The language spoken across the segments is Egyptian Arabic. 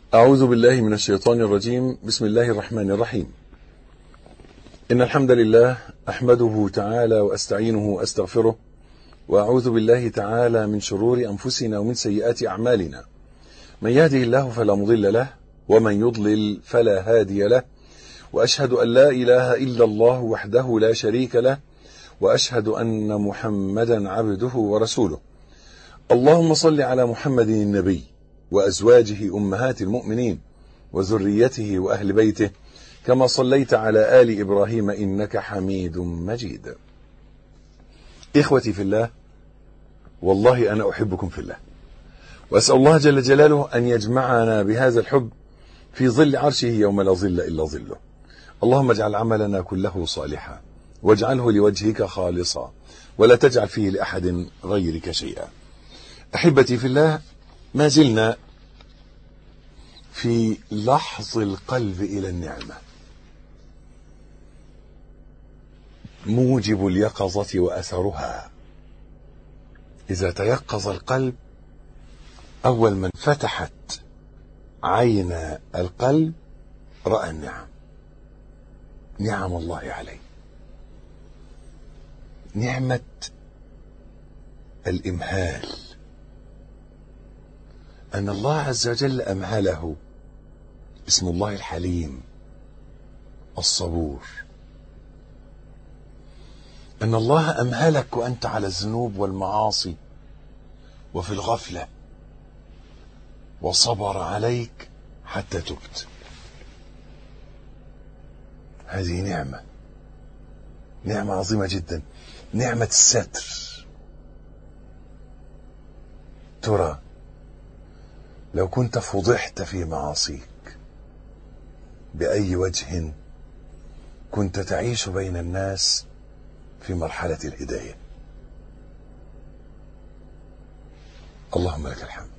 أعوذ بالله من الشيطان الرجيم بسم الله الرحمن الرحيم إن الحمد لله أحمده تعالى وأستعينه وأستغفره وأعوذ بالله تعالى من شرور أنفسنا ومن سيئات أعمالنا من يهده الله فلا مضل له ومن يضلل فلا هادي له وأشهد أن لا إله إلا الله وحده لا شريك له وأشهد أن محمدا عبده ورسوله اللهم صل على محمد النبي وأزواجه أمهات المؤمنين وذريته وأهل بيته كما صليت على آل إبراهيم إنك حميد مجيد إخوتي في الله والله أنا أحبكم في الله وأسأل الله جل جلاله أن يجمعنا بهذا الحب في ظل عرشه يوم لا ظل إلا ظله اللهم اجعل عملنا كله صالحا واجعله لوجهك خالصا ولا تجعل فيه لأحد غيرك شيئا أحبتي في الله ما زلنا في لحظ القلب إلى النعمة موجب اليقظة وأثرها إذا تيقظ القلب أول من فتحت عين القلب رأى النعم نعم الله عليه نعمة الإمهال أن الله عز وجل أمهله اسم الله الحليم الصبور أن الله أمهلك وأنت على الذنوب والمعاصي وفي الغفلة وصبر عليك حتى تبت هذه نعمة نعمة عظيمة جدا نعمة الستر ترى لو كنت فضحت في معاصيك بأي وجه كنت تعيش بين الناس في مرحلة الهداية اللهم لك الحمد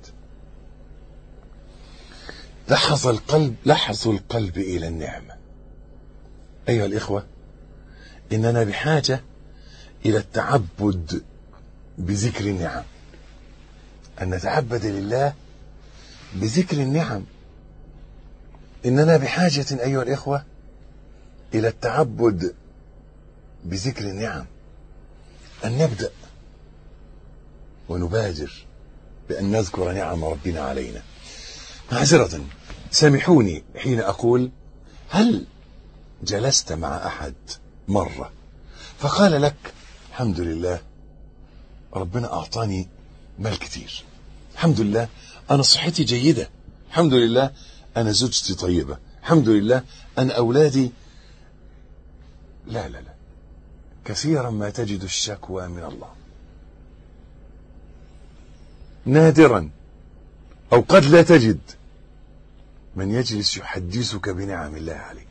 لحظ القلب لحظ القلب إلى النعمة أيها الإخوة إننا بحاجة إلى التعبد بذكر النعم أن نتعبد لله بذكر النعم إننا بحاجة أيها الإخوة إلى التعبد بذكر النعم أن نبدأ ونبادر بأن نذكر نعم ربنا علينا معذرة سامحوني حين أقول هل جلست مع أحد مرة فقال لك الحمد لله ربنا أعطاني مال كتير الحمد لله أنا صحتي جيدة الحمد لله أنا زوجتي طيبة الحمد لله أنا أولادي لا لا لا كثيرا ما تجد الشكوى من الله نادرا أو قد لا تجد من يجلس يحدثك بنعم الله عليه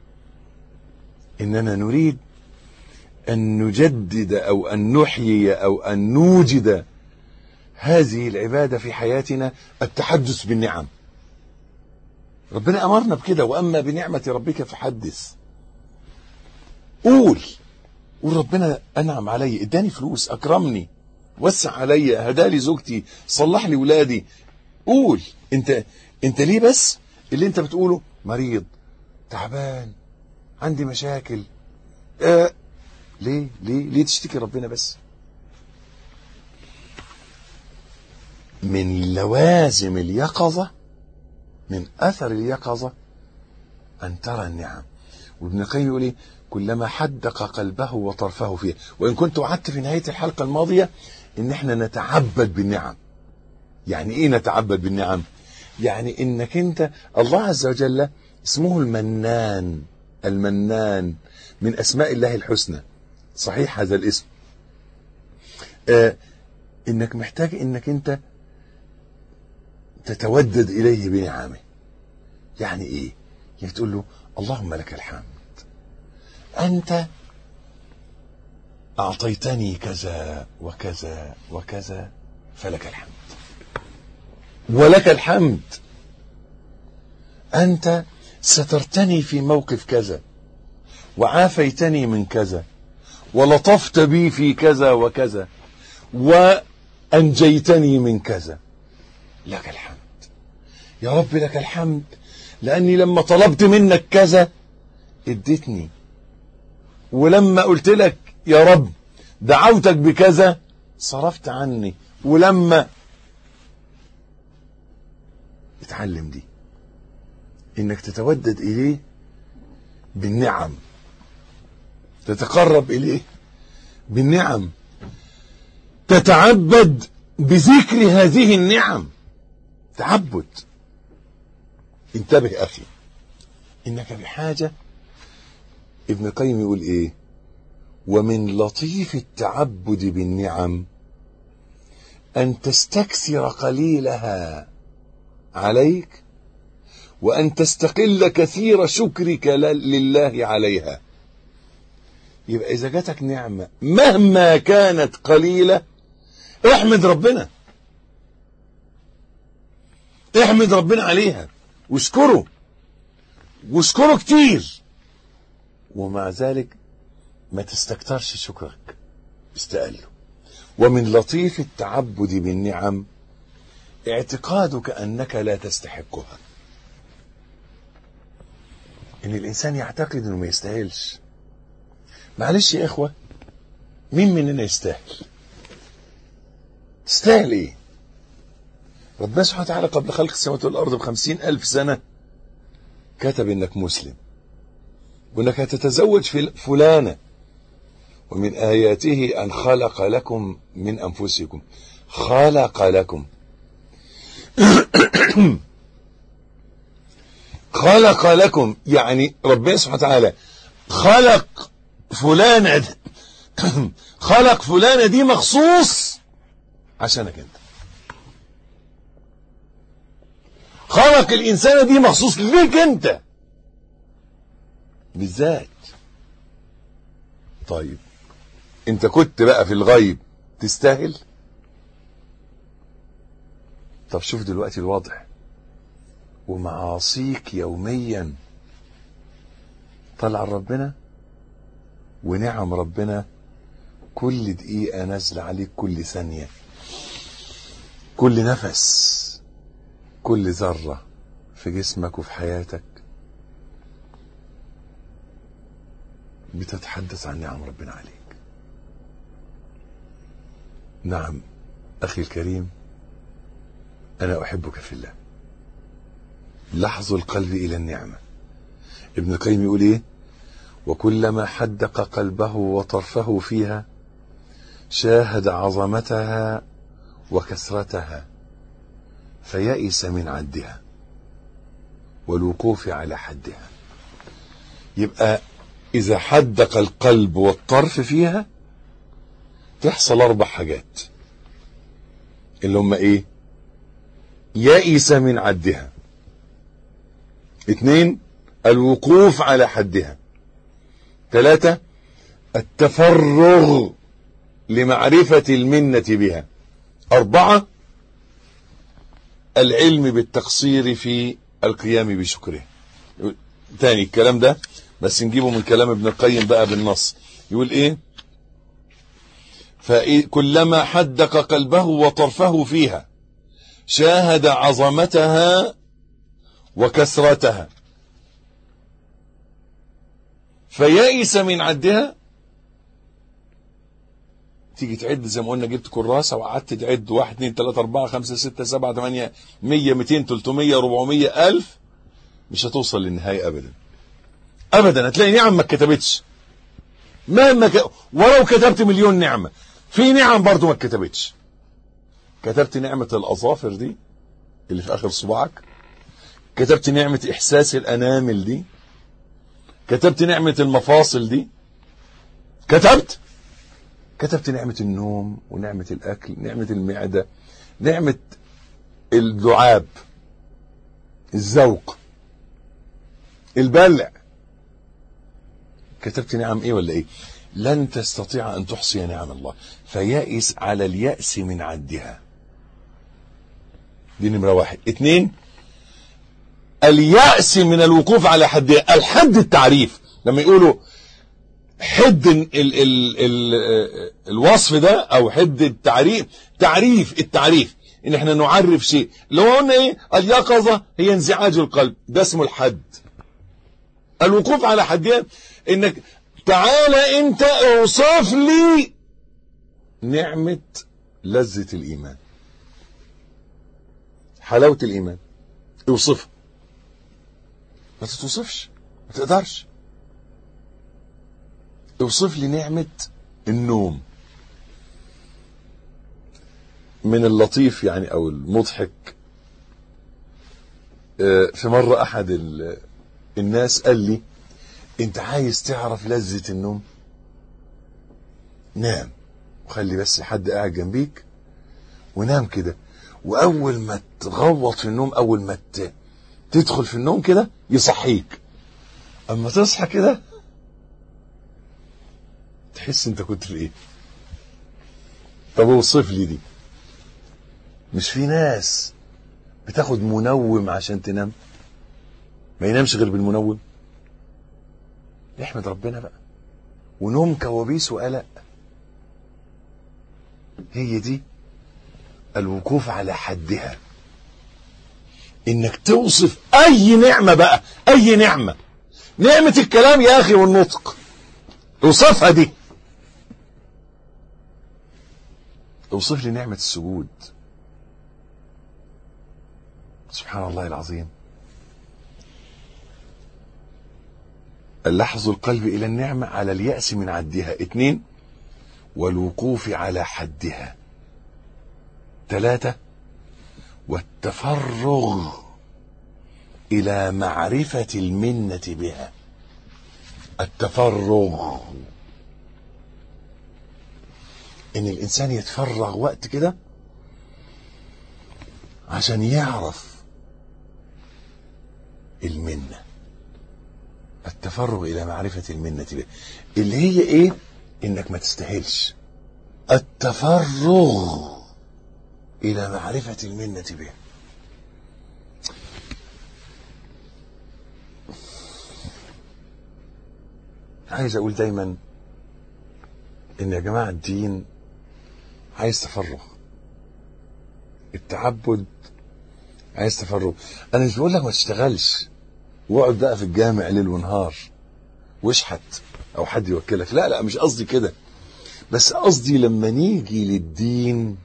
إننا نريد أن نجدد أو أن نحيي أو أن نوجد هذه العبادة في حياتنا التحدث بالنعم ربنا أمرنا بكده وأما بنعمة ربك فحدث قول قول ربنا أنعم علي اداني فلوس أكرمني وسع علي هدالي زوجتي صلح لي ولادي قول انت انت ليه بس اللي انت بتقوله مريض تعبان عندي مشاكل آه ليه ليه ليه تشتكي ربنا بس من لوازم اليقظة من أثر اليقظة أن ترى النعم وابن القيم يقول إيه كلما حدق قلبه وطرفه فيه وإن كنت وعدت في نهاية الحلقة الماضية إن إحنا نتعبد بالنعم يعني إيه نتعبد بالنعم يعني إنك أنت الله عز وجل اسمه المنان المنان من أسماء الله الحسنى صحيح هذا الاسم آه إنك محتاج إنك أنت تتودد إليه بنعمه يعني إيه يعني تقول له اللهم لك الحمد أنت أعطيتني كذا وكذا وكذا فلك الحمد ولك الحمد أنت سترتني في موقف كذا وعافيتني من كذا ولطفت بي في كذا وكذا وأنجيتني من كذا لك الحمد يا رب لك الحمد لاني لما طلبت منك كذا اديتني ولما قلت لك يا رب دعوتك بكذا صرفت عني ولما اتعلم دي انك تتودد اليه بالنعم تتقرب اليه بالنعم تتعبد بذكر هذه النعم تعبد انتبه اخي انك بحاجه ابن القيم يقول ايه ومن لطيف التعبد بالنعم ان تستكثر قليلها عليك وان تستقل كثير شكرك لله عليها يبقى اذا جاتك نعمه مهما كانت قليله احمد ربنا احمد ربنا عليها واشكره واشكره كتير ومع ذلك ما تستكترش شكرك استقله ومن لطيف التعبد بالنعم اعتقادك انك لا تستحقها ان الانسان يعتقد انه ما يستاهلش معلش يا اخوه مين مننا يستاهل تستاهل ايه ربنا سبحانه وتعالى قبل خلق السماوات والارض بخمسين الف سنه كتب انك مسلم وانك هتتزوج في فلانه ومن اياته ان خلق لكم من انفسكم خلق لكم خلق لكم يعني ربنا سبحانه وتعالى خلق فلانة خلق فلانة دي مخصوص عشانك انت خلق الإنسانة دي مخصوص ليك انت بالذات طيب انت كنت بقى في الغيب تستاهل طب شوف دلوقتي الواضح ومعاصيك يوميا طلع ربنا ونعم ربنا كل دقيقة نازلة عليك كل ثانية كل نفس كل ذرة في جسمك وفي حياتك بتتحدث عن نعم ربنا عليك نعم أخي الكريم أنا أحبك في الله لحظ القلب إلى النعمة ابن القيم يقول إيه وكلما حدق قلبه وطرفه فيها شاهد عظمتها وكثرتها فيئس من عدها والوقوف على حدها يبقى إذا حدق القلب والطرف فيها تحصل أربع حاجات اللي هم إيه يئس من عدها اثنين الوقوف على حدها ثلاثة التفرغ لمعرفة المنة بها أربعة العلم بالتقصير في القيام بشكره تاني الكلام ده بس نجيبه من كلام ابن القيم بقى بالنص يقول ايه فكلما حدق قلبه وطرفه فيها شاهد عظمتها وكثرتها فيئس من عدها تيجي تعد زي ما قلنا جبت كراسه وقعدت تعد 1 2 3 4 5 6 7 8 100 200 300 400 1000 مش هتوصل للنهايه ابدا ابدا هتلاقي نعم ما اتكتبتش مهما ك... ولو كتبت مليون نعمه في نعم برضو ما اتكتبتش كتبت نعمه الاظافر دي اللي في اخر صباعك كتبت نعمه احساس الانامل دي كتبت نعمه المفاصل دي كتبت كتبت نعمة النوم ونعمة الأكل نعمة المعدة نعمة اللعاب الذوق البلع كتبت نعم ايه ولا ايه لن تستطيع ان تحصي نعم الله فيائس على اليأس من عدها دي نمرة واحد اتنين اليأس من الوقوف على حدها الحد التعريف لما يقولوا حد ال ال ال الوصف ده او حد التعريف تعريف التعريف ان احنا نعرف شيء لو قلنا ايه اليقظة هي انزعاج القلب ده اسمه الحد الوقوف على حدها انك تعالى انت اوصف لي نعمة لذة الايمان حلاوة الايمان اوصفها ما تتوصفش ما تقدرش اوصف لي نعمة النوم من اللطيف يعني او المضحك في مرة احد الناس قال لي انت عايز تعرف لذة النوم نام وخلي بس حد قاعد جنبيك ونام كده واول ما تغوط في النوم اول ما تدخل في النوم كده يصحيك اما تصحى كده تحس انت كنت في ايه طب اوصف لي دي مش في ناس بتاخد منوم عشان تنام ما ينامش غير بالمنوم نحمد ربنا بقى ونوم كوابيس وقلق هي دي الوقوف على حدها انك توصف اي نعمة بقى اي نعمة نعمة الكلام يا اخي والنطق اوصفها دي اوصف لي نعمة السجود سبحان الله العظيم اللحظ القلب إلى النعمة على اليأس من عدها اثنين والوقوف على حدها ثلاثة والتفرغ إلى معرفة المنة بها التفرغ إن الإنسان يتفرغ وقت كده عشان يعرف المنة التفرغ إلى معرفة المنة به اللي هي إيه إنك ما تستاهلش التفرغ إلى معرفة المنة به عايز أقول دايما إن يا جماعة الدين عايز تفرغ التعبد عايز تفرغ انا مش بقول لك ما تشتغلش واقعد بقى في الجامع ليل ونهار واشحت او حد يوكلك لا لا مش قصدي كده بس قصدي لما نيجي للدين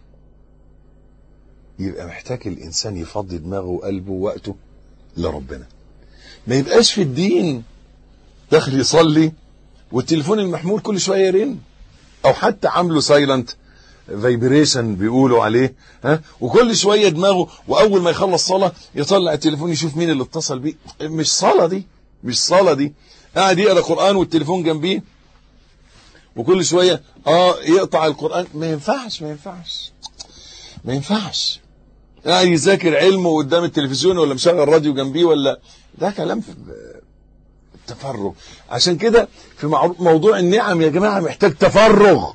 يبقى محتاج الانسان يفضي دماغه وقلبه ووقته لربنا ما يبقاش في الدين داخل يصلي والتليفون المحمول كل شويه يرن او حتى عامله سايلنت فايبريشن بيقولوا عليه ها وكل شويه دماغه واول ما يخلص صلاه يطلع التليفون يشوف مين اللي اتصل بيه مش صلاه دي مش صلاه دي قاعد يقرا قران والتليفون جنبيه وكل شويه اه يقطع القران ما ينفعش ما ينفعش ما ينفعش قاعد يذاكر علمه قدام التلفزيون ولا مشغل راديو جنبيه ولا ده كلام في التفرغ عشان كده في موضوع النعم يا جماعه محتاج تفرغ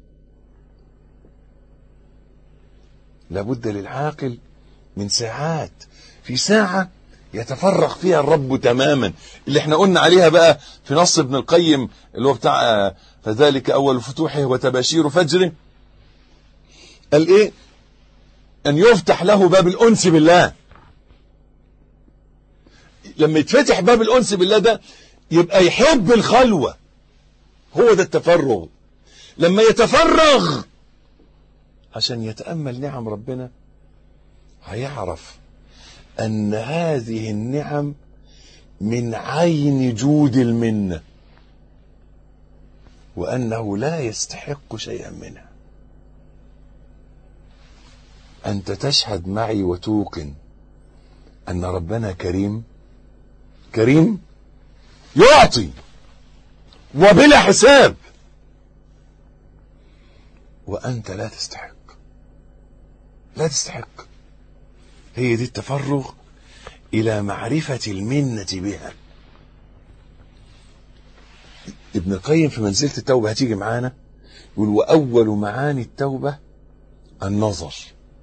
لابد للعاقل من ساعات في ساعة يتفرغ فيها الرب تماما اللي احنا قلنا عليها بقى في نص ابن القيم اللي هو بتاع فذلك أول فتوحه وتباشير فجره قال ايه ان يفتح له باب الأنس بالله لما يتفتح باب الأنس بالله ده يبقى يحب الخلوة هو ده التفرغ لما يتفرغ عشان يتأمل نعم ربنا هيعرف أن هذه النعم من عين جود المنة وأنه لا يستحق شيئا منها أنت تشهد معي وتوقن أن ربنا كريم كريم يعطي وبلا حساب وأنت لا تستحق لا تستحق هي دي التفرغ إلى معرفة المنة بها ابن القيم في منزلة التوبة هتيجي معانا يقول وأول معاني التوبة النظر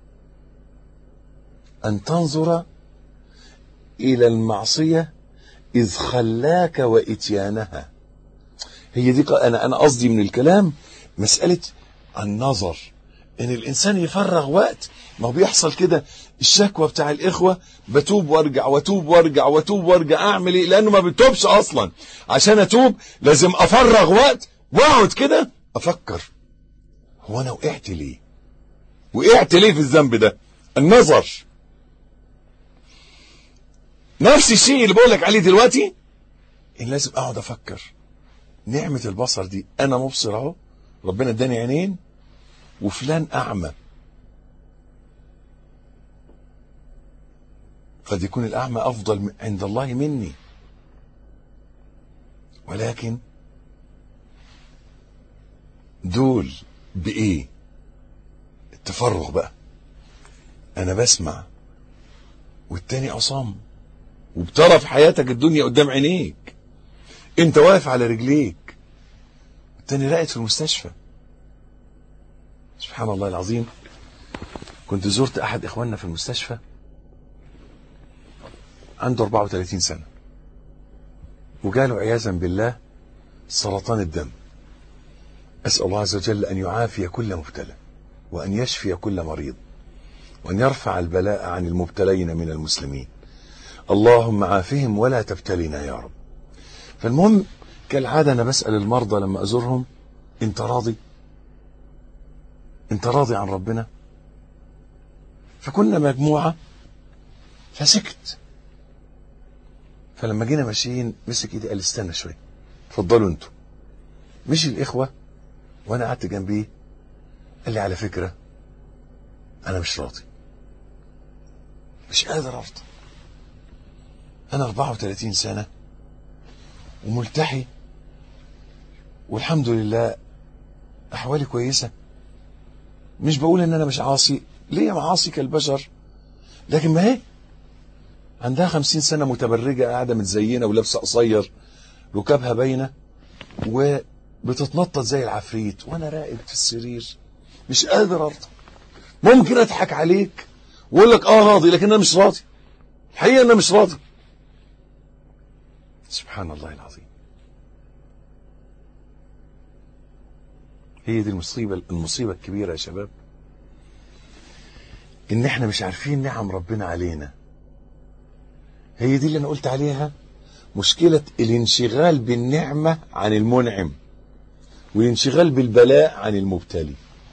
أن تنظر إلى المعصية إذ خلاك وإتيانها هي دي أنا أنا قصدي من الكلام مسألة النظر ان الانسان يفرغ وقت ما هو بيحصل كده الشكوى بتاع الاخوه بتوب وارجع واتوب وارجع واتوب وارجع اعمل ايه لانه ما بتوبش اصلا عشان اتوب لازم افرغ وقت واقعد كده افكر هو انا وقعت ليه وقعت ليه في الذنب ده النظر نفس الشيء اللي بقول لك عليه دلوقتي ان لازم اقعد افكر نعمه البصر دي انا مبصر اهو ربنا اداني عينين وفلان اعمى قد يكون الاعمى افضل عند الله مني ولكن دول بايه التفرغ بقى انا بسمع والتاني عصام وبترى في حياتك الدنيا قدام عينيك انت واقف على رجليك التاني راقد في المستشفى سبحان الله العظيم كنت زرت احد اخواننا في المستشفى عنده 34 سنة وجاله عياذا بالله سرطان الدم أسأل الله عز وجل أن يعافي كل مبتلى وأن يشفي كل مريض وأن يرفع البلاء عن المبتلين من المسلمين اللهم عافهم ولا تبتلينا يا رب فالمهم كالعادة أنا بسأل المرضى لما أزورهم أنت راضي أنت راضي عن ربنا فكنا مجموعة فسكت فلما جينا ماشيين مسك ايدي قال استنى شويه اتفضلوا انتوا مشي الاخوه وانا قعدت جنبيه قال لي على فكره انا مش راضي مش قادر ارضى انا 34 سنه وملتحي والحمد لله احوالي كويسه مش بقول ان انا مش عاصي ليا معاصي كالبشر لكن ما هي عندها خمسين سنة متبرجة قاعدة متزينة ولابسة قصير ركابها باينة وبتتنطط زي العفريت وانا راقد في السرير مش قادر ارضى ممكن اضحك عليك واقول لك اه راضي لكن انا مش راضي الحقيقة انا مش راضي سبحان الله العظيم هي دي المصيبة المصيبة الكبيرة يا شباب ان احنا مش عارفين نعم ربنا علينا هي دي اللي انا قلت عليها مشكلة الانشغال بالنعمة عن المنعم والانشغال بالبلاء عن المبتلي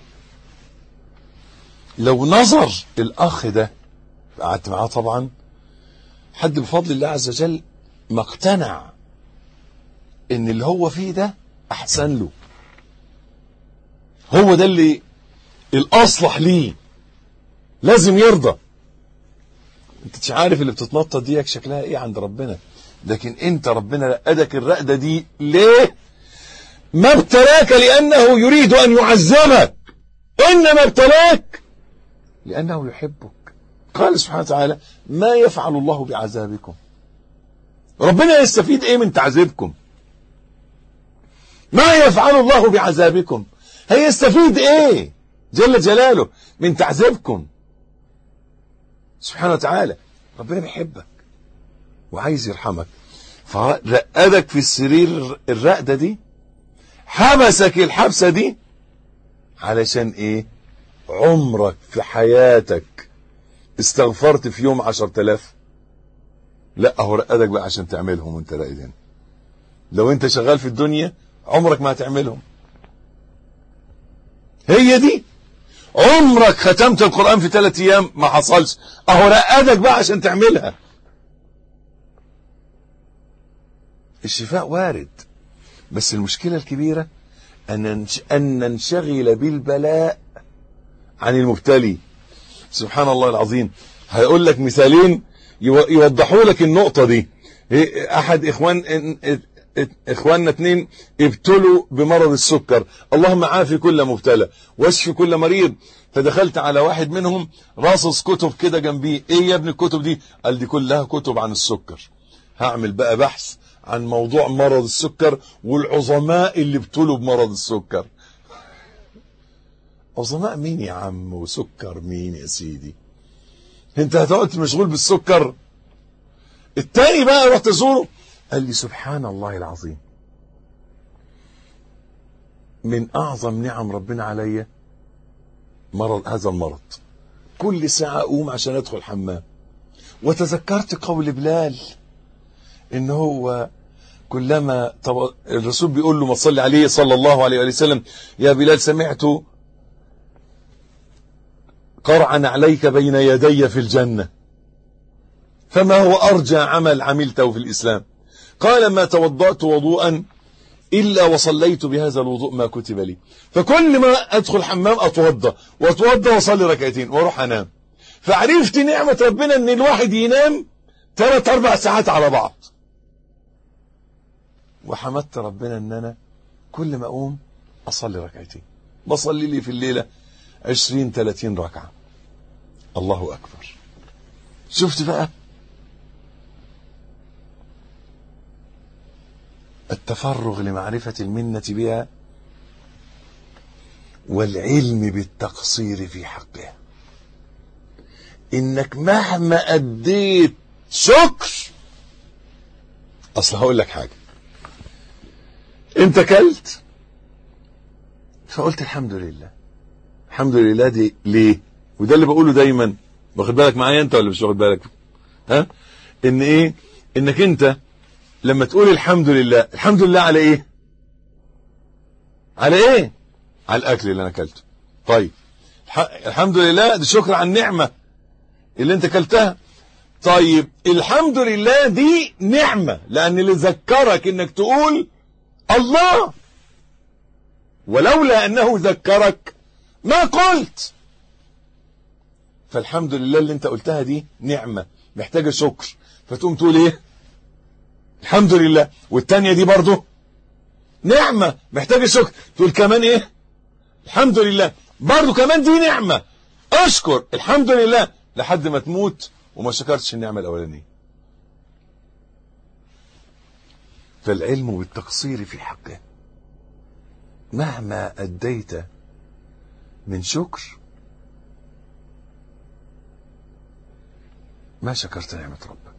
لو نظر الاخ ده قعدت معاه طبعا حد بفضل الله عز وجل ما اقتنع ان اللي هو فيه ده احسن له هو ده اللي الاصلح ليه لازم يرضى انت مش عارف اللي بتتنطط دي شكلها ايه عند ربنا لكن انت ربنا رقدك الرقده دي ليه ما ابتلاك لانه يريد ان يعذبك انما ابتلاك لانه يحبك قال سبحانه وتعالى ما يفعل الله بعذابكم ربنا يستفيد ايه من تعذيبكم ما يفعل الله بعذابكم هيستفيد ايه جل جلاله من تعذيبكم سبحانه وتعالى ربنا بيحبك وعايز يرحمك فرقدك في السرير الرقدة دي حبسك الحبسة دي علشان ايه عمرك في حياتك استغفرت في يوم عشر تلاف لا هو رقدك بقى عشان تعملهم وانت راقد هنا لو انت شغال في الدنيا عمرك ما هتعملهم هي دي عمرك ختمت القرآن في ثلاث أيام ما حصلش أهو رقدك بقى عشان تعملها الشفاء وارد بس المشكلة الكبيرة أن أن ننشغل بالبلاء عن المبتلي سبحان الله العظيم هيقول لك مثالين يوضحوا لك النقطة دي أحد إخوان اخواننا اتنين ابتلوا بمرض السكر اللهم عافي كل مبتلى واشفي كل مريض فدخلت على واحد منهم راصص كتب كده جنبيه ايه يا ابن الكتب دي قال دي كلها كتب عن السكر هعمل بقى بحث عن موضوع مرض السكر والعظماء اللي ابتلوا بمرض السكر عظماء مين يا عم وسكر مين يا سيدي انت هتقعد مشغول بالسكر التاني بقى رحت ازوره قال لي سبحان الله العظيم من اعظم نعم ربنا عليا مرض هذا المرض كل ساعة أقوم عشان أدخل حمام وتذكرت قول بلال إن هو كلما طب الرسول بيقول له ما تصلي عليه صلى الله عليه وسلم يا بلال سمعت قرعا عليك بين يدي في الجنة فما هو أرجى عمل عملته في الإسلام قال ما توضأت وضوءا إلا وصليت بهذا الوضوء ما كتب لي فكل ما أدخل حمام أتوضى وأتوضى وأصلي ركعتين وأروح أنام فعرفت نعمة ربنا أن الواحد ينام ثلاث أربع ساعات على بعض وحمدت ربنا أن أنا كل ما أقوم أصلي ركعتين بصلي لي في الليلة عشرين ثلاثين ركعة الله أكبر شفت بقى التفرغ لمعرفة المنة بها والعلم بالتقصير في حقها انك مهما اديت شكر اصل هقول لك حاجة انت كلت فقلت الحمد لله الحمد لله دي ليه وده اللي بقوله دايما واخد بالك معايا انت ولا مش واخد بالك ها ان ايه انك انت لما تقول الحمد لله الحمد لله على ايه على ايه على الاكل اللي انا اكلته طيب الحمد لله ده شكر على النعمه اللي انت اكلتها طيب الحمد لله دي نعمه لان اللي ذكرك انك تقول الله ولولا انه ذكرك ما قلت فالحمد لله اللي انت قلتها دي نعمه محتاجه شكر فتقوم تقول ايه الحمد لله والتانية دي برضه نعمة محتاجة شكر تقول كمان ايه الحمد لله برضه كمان دي نعمة اشكر الحمد لله لحد ما تموت وما شكرتش النعمة الاولانية فالعلم بالتقصير في حقه مهما اديت من شكر ما شكرت نعمة ربك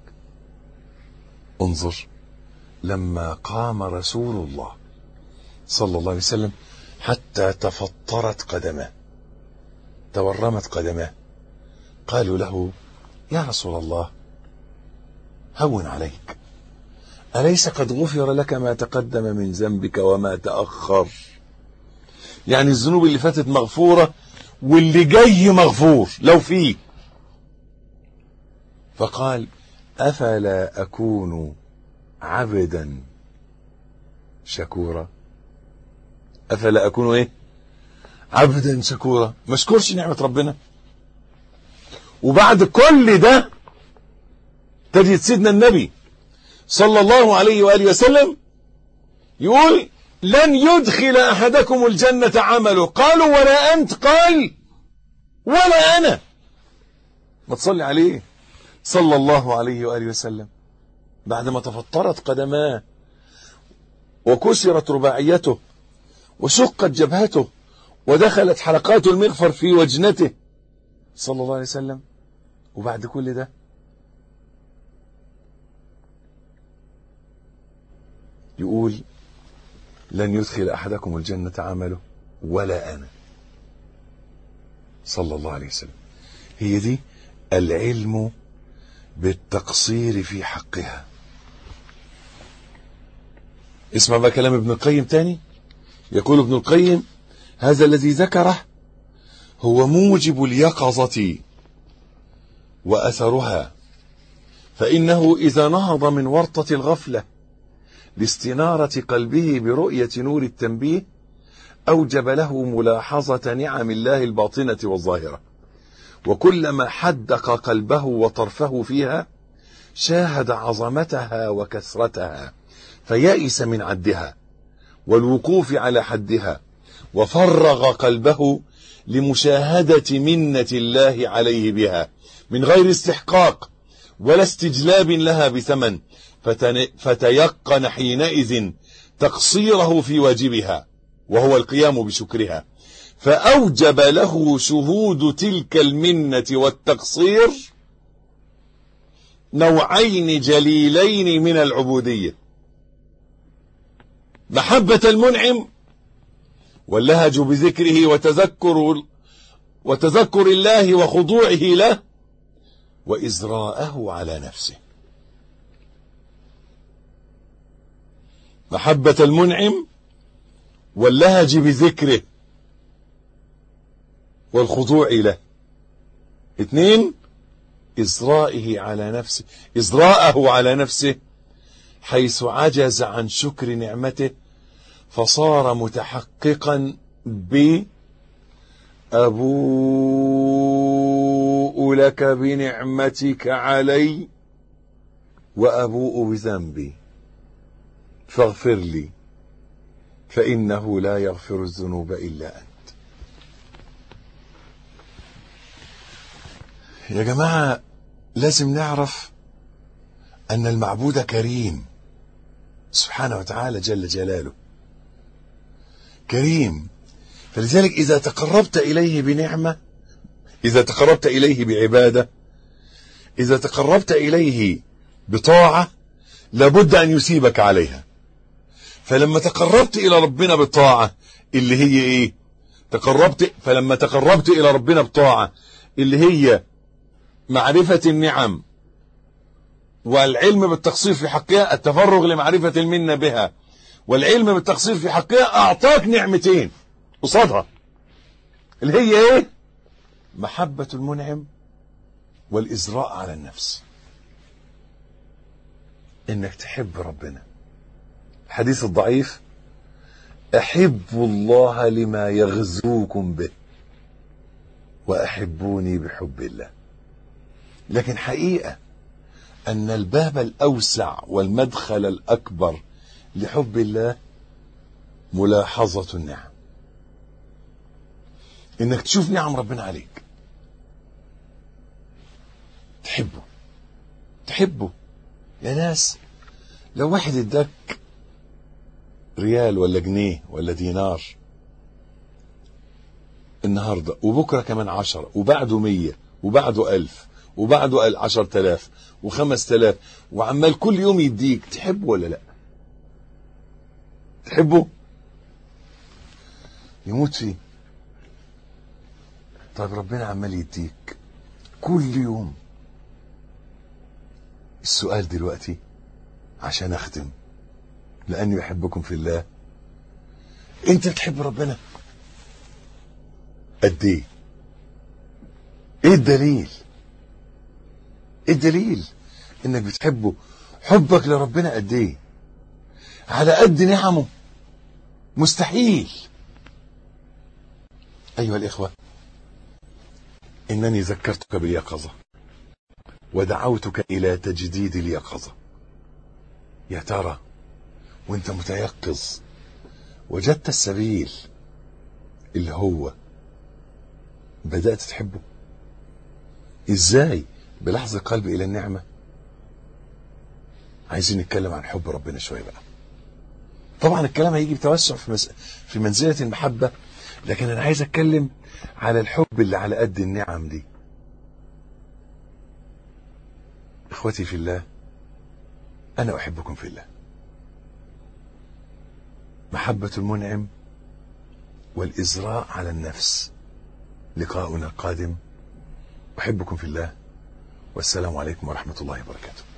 انظر لما قام رسول الله صلى الله عليه وسلم حتى تفطرت قدماه تورمت قدماه قالوا له يا رسول الله هون عليك أليس قد غفر لك ما تقدم من ذنبك وما تأخر يعني الذنوب اللي فاتت مغفورة واللي جاي مغفور لو فيه فقال أفلا أكون عبدا شكورا أفلا أكون إيه عبدا شكورا ما اشكرش نعمة ربنا وبعد كل ده تجد سيدنا النبي صلى الله عليه وآله وسلم يقول لن يدخل أحدكم الجنة عمله قالوا ولا أنت قال ولا أنا ما تصلي عليه صلى الله عليه وآله وسلم بعدما تفطرت قدماه وكسرت رباعيته وشقت جبهته ودخلت حلقات المغفر في وجنته صلى الله عليه وسلم وبعد كل ده يقول لن يدخل أحدكم الجنة عمله ولا أنا صلى الله عليه وسلم هي دي العلم بالتقصير في حقها اسمع بقى كلام ابن القيم تاني يقول ابن القيم هذا الذي ذكره هو موجب اليقظة وأثرها فإنه إذا نهض من ورطة الغفلة لاستنارة قلبه برؤية نور التنبيه أوجب له ملاحظة نعم الله الباطنة والظاهرة وكلما حدق قلبه وطرفه فيها شاهد عظمتها وكثرتها فيئس من عدها والوقوف على حدها وفرغ قلبه لمشاهدة منة الله عليه بها من غير استحقاق ولا استجلاب لها بثمن فتيقن حينئذ تقصيره في واجبها وهو القيام بشكرها فأوجب له شهود تلك المنة والتقصير نوعين جليلين من العبودية محبة المنعم واللهج بذكره وتذكر وتذكر الله وخضوعه له وإزراءه على نفسه محبة المنعم واللهج بذكره والخضوع له اثنين إزرائه على نفسه إزراءه على نفسه حيث عجز عن شكر نعمته فصار متحققا ب أبوء لك بنعمتك علي وأبوء بذنبي فاغفر لي فإنه لا يغفر الذنوب إلا أنت يا جماعة لازم نعرف أن المعبود كريم سبحانه وتعالى جل جلاله كريم فلذلك إذا تقربت إليه بنعمة إذا تقربت إليه بعبادة إذا تقربت إليه بطاعة لابد أن يثيبك عليها فلما تقربت إلى ربنا بالطاعة اللي هي إيه تقربت فلما تقربت إلى ربنا بطاعة اللي هي معرفة النعم والعلم بالتقصير في حقها التفرغ لمعرفة المنة بها والعلم بالتقصير في حقها أعطاك نعمتين قصادها اللي هي ايه محبة المنعم والإزراء على النفس انك تحب ربنا الحديث الضعيف احبوا الله لما يغزوكم به واحبوني بحب الله لكن حقيقة ان الباب الاوسع والمدخل الاكبر لحب الله ملاحظة النعم انك تشوف نعم ربنا عليك تحبه تحبه يا ناس لو واحد اداك ريال ولا جنيه ولا دينار النهاردة وبكرة كمان عشرة وبعده مية وبعده ألف وبعده عشر تلاف وخمس تلاف وعمال كل يوم يديك تحبه ولا لا تحبه يموت فيه طيب ربنا عمال يديك كل يوم السؤال دلوقتي عشان اختم لاني احبكم في الله انت بتحب ربنا قد ايه ايه الدليل ايه الدليل انك بتحبه حبك لربنا قد ايه على قد نعمه مستحيل ايها الاخوه انني ذكرتك باليقظه ودعوتك الى تجديد اليقظه يا ترى وانت متيقظ وجدت السبيل اللي هو بدات تحبه ازاي بلحظه قلبي الى النعمه عايزين نتكلم عن حب ربنا شويه بقى طبعا الكلام هيجي بتوسع في, مس... في منزله المحبه لكن انا عايز اتكلم على الحب اللي على قد النعم دي اخوتي في الله انا احبكم في الله محبه المنعم والازراء على النفس لقاؤنا القادم احبكم في الله والسلام عليكم ورحمه الله وبركاته